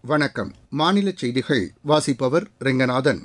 வணக்கம் மாநில செய்திகள் வாசிப்பவர் ரெங்கநாதன்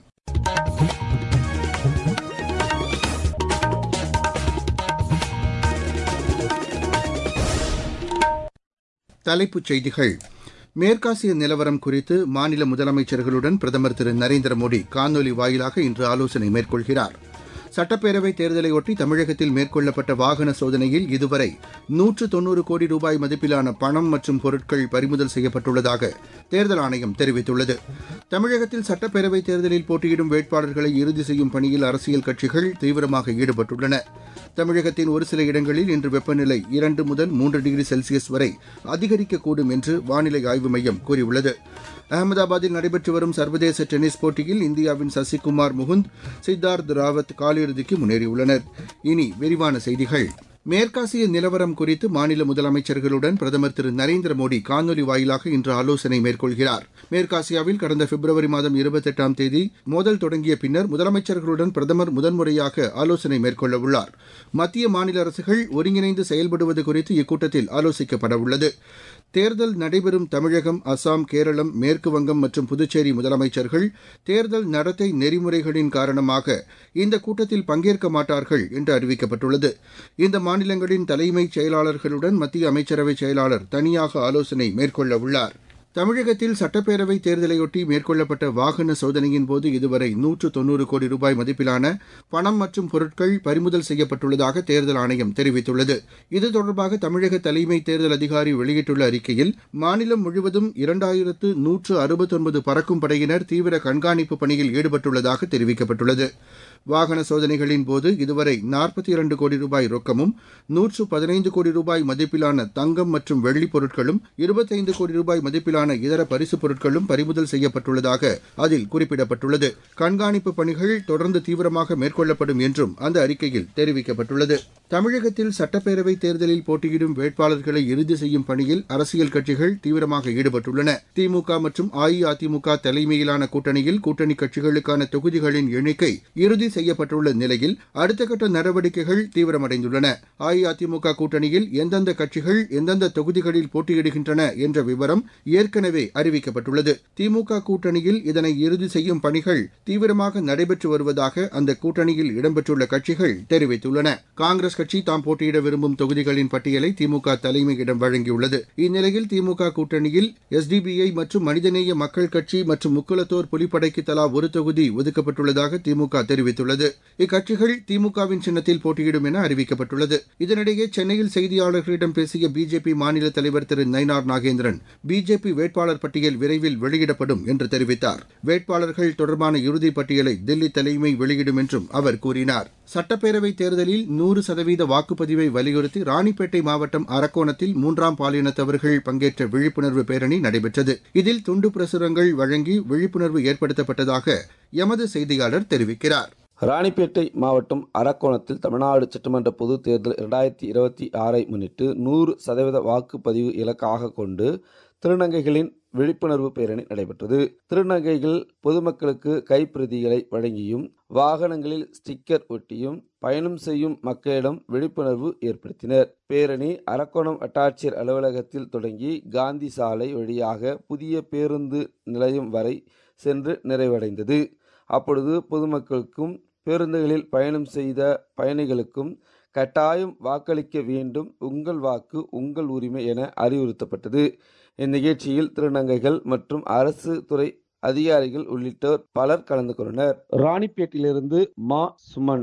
தலைப்புச் செய்திகள் மேற்காசிய நிலவரம் குறித்து மாநில முதலமைச்சர்களுடன் பிரதமர் திரு நரேந்திர மோடி காணொலி வாயிலாக இன்று ஆலோசனை மேற்கொள்கிறார் சட்டப்பேரவைத் தேர்தலையொட்டி தமிழகத்தில் மேற்கொள்ளப்பட்ட வாகன சோதனையில் இதுவரை நூற்று தொன்னூறு கோடி ரூபாய் மதிப்பிலான பணம் மற்றும் பொருட்கள் பறிமுதல் செய்யப்பட்டுள்ளதாக தேர்தல் ஆணையம் தெரிவித்துள்ளது தமிழகத்தில் சட்டப்பேரவைத் தேர்தலில் போட்டியிடும் வேட்பாளர்களை இறுதி செய்யும் பணியில் அரசியல் கட்சிகள் தீவிரமாக ஈடுபட்டுள்ளன தமிழகத்தின் ஒரு சில இடங்களில் இன்று வெப்பநிலை இரண்டு முதல் மூன்று டிகிரி செல்சியஸ் வரை அதிகரிக்கக்கூடும் என்று வானிலை ஆய்வு மையம் கூறியுள்ளது அகமதாபாத்தில் நடைபெற்று வரும் சர்வதேச டென்னிஸ் போட்டியில் இந்தியாவின் சசிகுமார் முகுந்த் சித்தார்த் ராவத் காலிறுதிக்கு முன்னேறியுள்ளனர் இனி விரிவான செய்திகள் மேற்காசிய நிலவரம் குறித்து மாநில முதலமைச்சர்களுடன் பிரதமர் திரு நரேந்திர மோடி காணொலி வாயிலாக இன்று ஆலோசனை மேற்கொள்கிறார் மேற்காசியாவில் கடந்த பிப்ரவரி மாதம் இருபத்தெட்டாம் தேதி மோதல் தொடங்கிய பின்னர் முதலமைச்சர்களுடன் பிரதமர் முதன்முறையாக ஆலோசனை மேற்கொள்ள உள்ளார் மத்திய மாநில அரசுகள் ஒருங்கிணைந்து செயல்படுவது குறித்து இக்கூட்டத்தில் ஆலோசிக்கப்பட உள்ளது தேர்தல் நடைபெறும் தமிழகம் அசாம் கேரளம் மேற்குவங்கம் மற்றும் புதுச்சேரி முதலமைச்சர்கள் தேர்தல் நடத்தை நெறிமுறைகளின் காரணமாக இந்த கூட்டத்தில் பங்கேற்க மாட்டார்கள் என்று அறிவிக்கப்பட்டுள்ளது இந்த மாநிலங்களின் தலைமைச் செயலாளர்களுடன் மத்திய அமைச்சரவை செயலாளர் தனியாக ஆலோசனை மேற்கொள்ள உள்ளார் தமிழகத்தில் சட்டப்பேரவை தேர்தலையொட்டி மேற்கொள்ளப்பட்ட வாகன சோதனையின் போது இதுவரை நூற்று தொன்னூறு கோடி ரூபாய் மதிப்பிலான பணம் மற்றும் பொருட்கள் பறிமுதல் செய்யப்பட்டுள்ளதாக தேர்தல் ஆணையம் தெரிவித்துள்ளது இது தொடர்பாக தமிழக தலைமை தேர்தல் அதிகாரி வெளியிட்டுள்ள அறிக்கையில் மாநிலம் முழுவதும் இரண்டாயிரத்து நூற்று அறுபத்தொன்பது பறக்கும் படையினர் தீவிர கண்காணிப்பு பணியில் ஈடுபட்டுள்ளதாக தெரிவிக்கப்பட்டுள்ளது வாகன சோதனைகளின் போது இதுவரை நாற்பத்தி இரண்டு கோடி ரூபாய் ரொக்கமும் நூற்று பதினைந்து கோடி ரூபாய் மதிப்பிலான தங்கம் மற்றும் வெள்ளிப் பொருட்களும் இருபத்தைந்து கோடி ரூபாய் மதிப்பிலான இதர பரிசுப் பொருட்களும் பறிமுதல் செய்யப்பட்டுள்ளதாக அதில் குறிப்பிடப்பட்டுள்ளது கண்காணிப்பு பணிகள் தொடர்ந்து தீவிரமாக மேற்கொள்ளப்படும் என்றும் அந்த அறிக்கையில் தெரிவிக்கப்பட்டுள்ளது தமிழகத்தில் சட்டப்பேரவை தேர்தலில் போட்டியிடும் வேட்பாளர்களை இறுதி செய்யும் பணியில் அரசியல் கட்சிகள் தீவிரமாக ஈடுபட்டுள்ளன திமுக மற்றும் அஇஅதிமுக தலைமையிலான கூட்டணியில் கூட்டணி கட்சிகளுக்கான தொகுதிகளின் எண்ணிக்கை இறுதி செய்யப்பட்டுள்ள நிலையில் அடுத்த கட்ட நடவடிக்கைகள் தீவிரமடைந்துள்ளன அஇஅதிமுக கூட்டணியில் எந்தெந்த கட்சிகள் எந்தெந்த தொகுதிகளில் போட்டியிடுகின்றன என்ற விவரம் ஏற்கனவே அறிவிக்கப்பட்டுள்ளது திமுக கூட்டணியில் இதனை இறுதி செய்யும் பணிகள் தீவிரமாக நடைபெற்று வருவதாக அந்த கூட்டணியில் இடம்பெற்றுள்ள கட்சிகள் தெரிவித்துள்ளன காங்கிரஸ் கட்சி தாம் போட்டியிட விரும்பும் தொகுதிகளின் பட்டியலை திமுக தலைமையிடம் வழங்கியுள்ளது இந்நிலையில் திமுக கூட்டணியில் எஸ்டிபிஐ மற்றும் மனிதநேய மக்கள் கட்சி மற்றும் முக்குலத்தோர் புலிப்படைக்கு தலா ஒரு தொகுதி ஒதுக்கப்பட்டுள்ளதாக திமுக தெரிவித்துள்ளது இக்கட்சிகள் திமுகவின் சின்னத்தில் போட்டியிடும் என அறிவிக்கப்பட்டுள்ளது இதனிடையே சென்னையில் செய்தியாளர்களிடம் பேசிய பிஜேபி மாநில தலைவர் திரு நயினார் நாகேந்திரன் பிஜேபி வேட்பாளர் பட்டியல் விரைவில் வெளியிடப்படும் என்று தெரிவித்தார் வேட்பாளர்கள் தொடர்பான இறுதிப் பட்டியலை தில்லி தலைமை வெளியிடும் என்றும் அவர் கூறினார் சட்டப்பேரவைத் தேர்தலில் நூறு சதவீத வாக்குப்பதிவை வலியுறுத்தி ராணிப்பேட்டை மாவட்டம் அரக்கோணத்தில் மூன்றாம் பாலினத்தவர்கள் பங்கேற்ற விழிப்புணர்வு பேரணி நடைபெற்றது இதில் துண்டு பிரசுரங்கள் வழங்கி விழிப்புணர்வு ஏற்படுத்தப்பட்டதாக எமது செய்தியாளர் தெரிவிக்கிறார் ராணிப்பேட்டை மாவட்டம் அரக்கோணத்தில் தமிழ்நாடு சட்டமன்ற பொது தேர்தல் இரண்டாயிரத்தி இருபத்தி ஆறை முன்னிட்டு நூறு சதவீத வாக்குப்பதிவு இலக்காக கொண்டு திருநங்கைகளின் விழிப்புணர்வு பேரணி நடைபெற்றது திருநங்கைகள் பொதுமக்களுக்கு கைப்பிரதிகளை வழங்கியும் வாகனங்களில் ஸ்டிக்கர் ஒட்டியும் பயணம் செய்யும் மக்களிடம் விழிப்புணர்வு ஏற்படுத்தினர் பேரணி அரக்கோணம் வட்டாட்சியர் அலுவலகத்தில் தொடங்கி காந்தி சாலை வழியாக புதிய பேருந்து நிலையம் வரை சென்று நிறைவடைந்தது அப்பொழுது பொதுமக்களுக்கும் பேருந்துகளில் பயணம் செய்த பயணிகளுக்கும் கட்டாயம் வாக்களிக்க வேண்டும் உங்கள் வாக்கு உங்கள் உரிமை என அறிவுறுத்தப்பட்டது இந்நிகழ்ச்சியில் திருநங்கைகள் மற்றும் அரசு துறை அதிகாரிகள் உள்ளிட்டோர் பலர் கலந்து கொண்டனர் ராணிப்பேட்டிலிருந்து மா சுமன்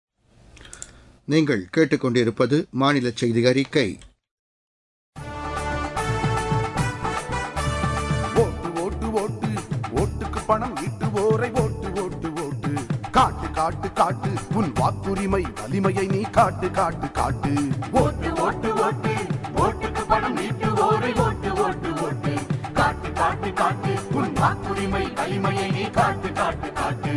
நீங்கள் கேட்டுக்கொண்டிருப்பது மாநில செய்தி அறிக்கை ஓட்டு ஓட்டு ஓட்டு ஓட்டுக்கு பணம் ஈட்டுவோரை ஓட்டு ஓட்டு ஓட்டு காட்டு காட்டு காட்டு உன் வாக்குரிமை வலிமையை நீ காட்டு காட்டு காட்டு ஓட்டு ஓட்டு ஓட்டு ஓட்டுக்கு பணம் நீட்டுவோரை ஓட்டு ஓட்டு ஓட்டு காட்டு காட்டு காட்டு உன் வாக்குரிமை வலிமையை நீ காட்டு காட்டு காட்டு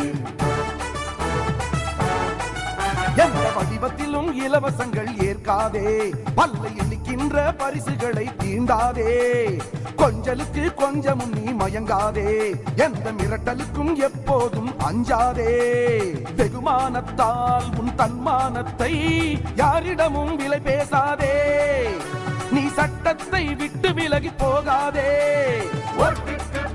எந்த வடிவத்திலும் இலவசங்கள் ஏற்காதே பல்லை எண்ணிக்கின்ற பரிசுகளை தீண்டாதே கொஞ்சலுக்கு கொஞ்சமும் நீ மயங்காதே எந்த மிரட்டலுக்கும் எப்போதும் அஞ்சாதே வெகுமானத்தால் உன் தன்மானத்தை யாரிடமும் விலை பேசாதே நீ சட்டத்தை விட்டு விலகி போகாதே ஓட்டுக்கு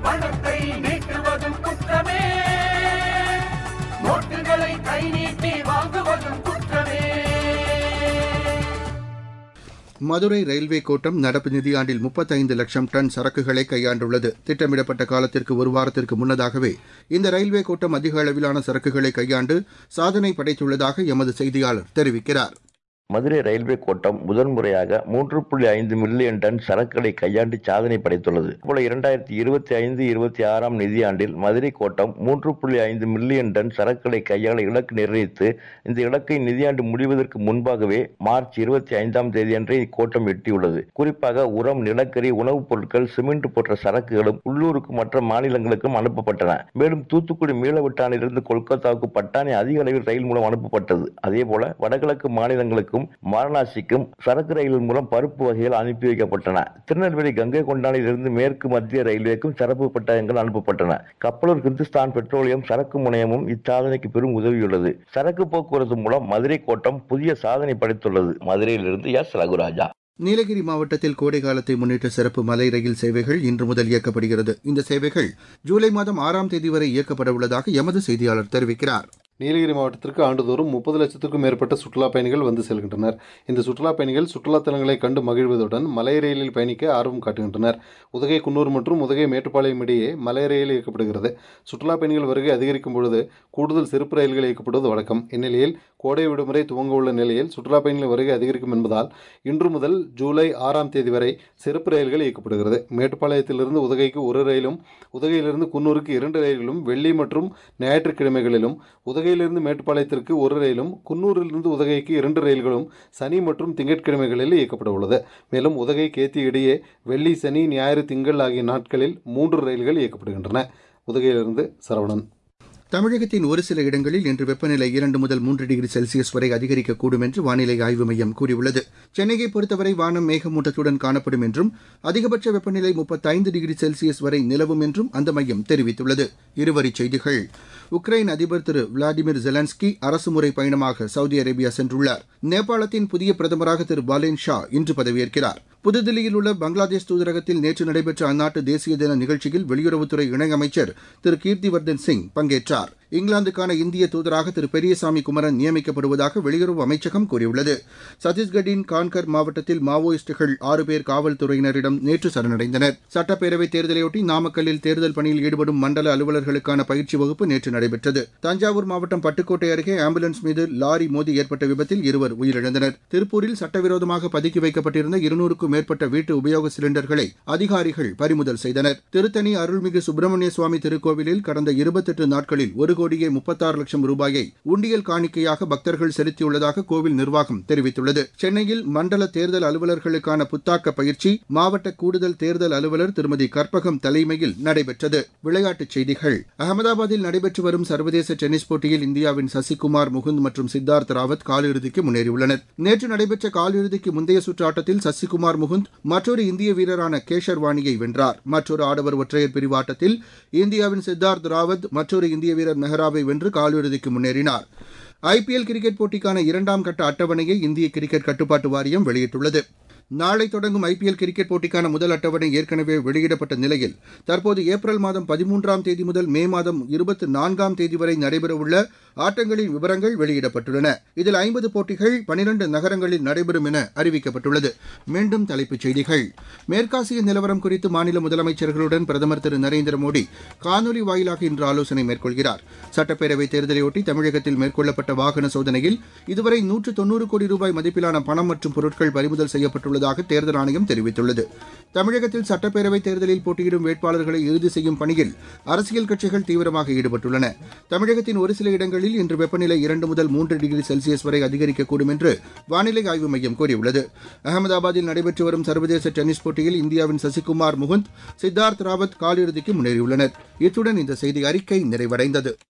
மதுரை ரயில்வே கோட்டம் நடப்பு நிதியாண்டில் முப்பத்தைந்து லட்சம் டன் சரக்குகளை கையாண்டுள்ளது திட்டமிடப்பட்ட காலத்திற்கு ஒரு வாரத்திற்கு முன்னதாகவே இந்த ரயில்வே கோட்டம் அதிக அளவிலான சரக்குகளை கையாண்டு சாதனை படைத்துள்ளதாக எமது செய்தியாளர் தெரிவிக்கிறார் மதுரை ரயில்வே கோட்டம் முதன்முறையாக மூன்று புள்ளி ஐந்து மில்லியன் டன் சரக்குகளை கையாண்டு சாதனை படைத்துள்ளது போல இரண்டாயிரத்தி இருபத்தி ஐந்து இருபத்தி ஆறாம் நிதியாண்டில் மதுரை கோட்டம் மூன்று புள்ளி ஐந்து மில்லியன் டன் சரக்குகளை கையாள இலக்கு நிர்ணயித்து இந்த இலக்கை நிதியாண்டு முடிவதற்கு முன்பாகவே மார்ச் இருபத்தி ஐந்தாம் தேதியன்றே இக்கோட்டம் எட்டியுள்ளது குறிப்பாக உரம் நிலக்கரி உணவுப் பொருட்கள் சிமெண்ட் போன்ற சரக்குகளும் உள்ளூருக்கு மற்ற மாநிலங்களுக்கும் அனுப்பப்பட்டன மேலும் தூத்துக்குடி மீளவிட்டானிலிருந்து கொல்கத்தாவுக்கு பட்டாணி அதிக அளவில் ரயில் மூலம் அனுப்பப்பட்டது அதேபோல வடகிழக்கு மாநிலங்களுக்கு மாநிலங்களுக்கும் வாரணாசிக்கும் சரக்கு ரயில் மூலம் பருப்பு வகைகள் அனுப்பி வைக்கப்பட்டன திருநெல்வேலி கங்கை கொண்டானிலிருந்து மேற்கு மத்திய ரயில்வேக்கும் சிறப்பு பெட்டகங்கள் அனுப்பப்பட்டன கப்பலூர் ஹிந்துஸ்தான் பெட்ரோலியம் சரக்கு முனையமும் இச்சாதனைக்கு பெரும் உதவியுள்ளது சரக்கு போக்குவரத்து மூலம் மதுரை கோட்டம் புதிய சாதனை படைத்துள்ளது மதுரையிலிருந்து எஸ் ரகுராஜா நீலகிரி மாவட்டத்தில் கோடை காலத்தை முன்னிட்டு சிறப்பு மலை ரயில் சேவைகள் இன்று முதல் இயக்கப்படுகிறது இந்த சேவைகள் ஜூலை மாதம் ஆறாம் தேதி வரை இயக்கப்பட உள்ளதாக எமது செய்தியாளர் தெரிவிக்கிறார் நீலகிரி மாவட்டத்திற்கு ஆண்டுதோறும் முப்பது லட்சத்துக்கும் மேற்பட்ட சுற்றுலா பயணிகள் வந்து செல்கின்றனர் இந்த சுற்றுலா பயணிகள் சுற்றுலா தலங்களை கண்டு மகிழ்வதுடன் மலை ரயிலில் பயணிக்க ஆர்வம் காட்டுகின்றனர் உதகை குன்னூர் மற்றும் உதகை மேட்டுப்பாளையம் இடையே மலை ரயில் இயக்கப்படுகிறது சுற்றுலா பயணிகள் வருகை அதிகரிக்கும் பொழுது கூடுதல் சிறப்பு ரயில்கள் இயக்கப்படுவது வழக்கம் இந்நிலையில் கோடை விடுமுறை துவங்க உள்ள நிலையில் சுற்றுலா பயணிகள் வருகை அதிகரிக்கும் என்பதால் இன்று முதல் ஜூலை ஆறாம் தேதி வரை சிறப்பு ரயில்கள் இயக்கப்படுகிறது மேட்டுப்பாளையத்திலிருந்து உதகைக்கு ஒரு ரயிலும் உதகையிலிருந்து குன்னூருக்கு இரண்டு ரயில்களும் வெள்ளி மற்றும் ஞாயிற்றுக்கிழமைகளிலும் உதகையிலிருந்து மேட்டுப்பாளையத்திற்கு ஒரு ரயிலும் குன்னூரிலிருந்து உதகைக்கு இரண்டு ரயில்களும் சனி மற்றும் திங்கட்கிழமைகளில் இயக்கப்பட உள்ளது மேலும் உதகை கேத்தி இடையே வெள்ளி சனி ஞாயிறு திங்கள் ஆகிய நாட்களில் மூன்று ரயில்கள் இயக்கப்படுகின்றன உதகையிலிருந்து சரவணன் தமிழகத்தின் ஒரு சில இடங்களில் இன்று வெப்பநிலை இரண்டு முதல் மூன்று டிகிரி செல்சியஸ் வரை அதிகரிக்கக்கூடும் என்று வானிலை ஆய்வு மையம் கூறியுள்ளது சென்னையை பொறுத்தவரை வானம் மேகமூட்டத்துடன் காணப்படும் என்றும் அதிகபட்ச வெப்பநிலை முப்பத்தைந்து டிகிரி செல்சியஸ் வரை நிலவும் என்றும் அந்த மையம் தெரிவித்துள்ளது இருவரிச் செய்திகள் உக்ரைன் அதிபர் திரு விளாடிமிர் ஜெலன்ஸ்கி அரசுமுறை பயணமாக சவுதி அரேபியா சென்றுள்ளார் நேபாளத்தின் புதிய பிரதமராக திரு பாலேன் ஷா இன்று பதவியேற்கிறார் புதுதில்லியில் உள்ள பங்களாதேஷ் தூதரகத்தில் நேற்று நடைபெற்ற அந்நாட்டு தேசிய தின நிகழ்ச்சியில் வெளியுறவுத்துறை இணையமைச்சர் திரு கீர்த்திவர்தன் சிங் பங்கேற்றார் இங்கிலாந்துக்கான இந்திய தூதராக திரு பெரியசாமி குமரன் நியமிக்கப்படுவதாக வெளியுறவு அமைச்சகம் கூறியுள்ளது சத்தீஸ்கட்டின் கான்கர் மாவட்டத்தில் மாவோயிஸ்டுகள் ஆறு பேர் காவல்துறையினரிடம் நேற்று சரணடைந்தனர் சட்டப்பேரவைத் தேர்தலையொட்டி நாமக்கல்லில் தேர்தல் பணியில் ஈடுபடும் மண்டல அலுவலர்களுக்கான பயிற்சி வகுப்பு நேற்று நடைபெற்றது தஞ்சாவூர் மாவட்டம் பட்டுக்கோட்டை அருகே ஆம்புலன்ஸ் மீது லாரி மோதி ஏற்பட்ட விபத்தில் இருவர் உயிரிழந்தனர் திருப்பூரில் சட்டவிரோதமாக பதுக்கி வைக்கப்பட்டிருந்த இருநூறுக்கும் மேற்பட்ட வீட்டு உபயோக சிலிண்டர்களை அதிகாரிகள் பறிமுதல் செய்தனர் திருத்தணி அருள்மிகு சுப்பிரமணிய சுவாமி திருக்கோவிலில் கடந்த இருபத்தெட்டு நாட்களில் ஒரு கோடியே முப்பத்தாறு லட்சம் ரூபாயை உண்டியல் காணிக்கையாக பக்தர்கள் செலுத்தியுள்ளதாக கோவில் நிர்வாகம் தெரிவித்துள்ளது சென்னையில் மண்டல தேர்தல் அலுவலர்களுக்கான புத்தாக்க பயிற்சி மாவட்ட கூடுதல் தேர்தல் அலுவலர் திருமதி கற்பகம் தலைமையில் நடைபெற்றது விளையாட்டுச் செய்திகள் அகமதாபாத்தில் நடைபெற்று வரும் சர்வதேச டென்னிஸ் போட்டியில் இந்தியாவின் சசிகுமார் முகுந்த் மற்றும் சித்தார்த் ராவத் காலிறுதிக்கு முன்னேறியுள்ளனர் நேற்று நடைபெற்ற காலிறுதிக்கு முந்தைய சுற்று ஆட்டத்தில் சசிகுமார் முகுந்த் மற்றொரு இந்திய வீரரான கேஷர் வாணியை வென்றார் மற்றொரு ஆடவர் ஒற்றையர் பிரிவு ஆட்டத்தில் இந்தியாவின் சித்தார்த் ராவத் மற்றொரு இந்திய வீரர் மெஹராவை வென்று காலிறுதிக்கு முன்னேறினார் ஐபிஎல் கிரிக்கெட் போட்டிக்கான இரண்டாம் கட்ட அட்டவணையை இந்திய கிரிக்கெட் கட்டுப்பாட்டு வாரியம் வெளியிட்டுள்ளது நாளை தொடங்கும் ஐபிஎல் கிரிக்கெட் போட்டிக்கான முதல் அட்டவணை ஏற்கனவே வெளியிடப்பட்ட நிலையில் தற்போது ஏப்ரல் மாதம் பதிமூன்றாம் தேதி முதல் மே மாதம் இருபத்தி நான்காம் தேதி வரை நடைபெறவுள்ள ஆட்டங்களின் விவரங்கள் வெளியிடப்பட்டுள்ளன இதில் ஐம்பது போட்டிகள் பனிரண்டு நகரங்களில் நடைபெறும் என அறிவிக்கப்பட்டுள்ளது மீண்டும் தலைப்புச் செய்திகள் மேற்காசிய நிலவரம் குறித்து மாநில முதலமைச்சர்களுடன் பிரதமர் திரு நரேந்திர மோடி காணொலி வாயிலாக இன்று ஆலோசனை மேற்கொள்கிறார் சட்டப்பேரவைத் தேர்தலையொட்டி தமிழகத்தில் மேற்கொள்ளப்பட்ட வாகன சோதனையில் இதுவரை நூற்று தொன்னூறு கோடி ரூபாய் மதிப்பிலான பணம் மற்றும் பொருட்கள் பறிமுதல் செய்யப்பட்டுள்ளதாக தேர்தல் ஆணையம் தெரிவித்துள்ளது தமிழகத்தில் சட்டப்பேரவைத் தேர்தலில் போட்டியிடும் வேட்பாளர்களை இறுதி செய்யும் பணியில் அரசியல் கட்சிகள் தீவிரமாக ஈடுபட்டுள்ளன தமிழகத்தின் ஒரு சில இடங்களில் இன்று வெப்பநிலை இரண்டு முதல் மூன்று டிகிரி செல்சியஸ் வரை அதிகரிக்கக்கூடும் என்று வானிலை ஆய்வு மையம் கூறியுள்ளது அகமதாபாத்தில் நடைபெற்று வரும் சர்வதேச டென்னிஸ் போட்டியில் இந்தியாவின் சசிகுமார் முகுந்த் சித்தார்த் ராவத் காலிறுதிக்கு முன்னேறியுள்ளனர் இத்துடன் இந்த செய்தி அறிக்கை நிறைவடைந்தது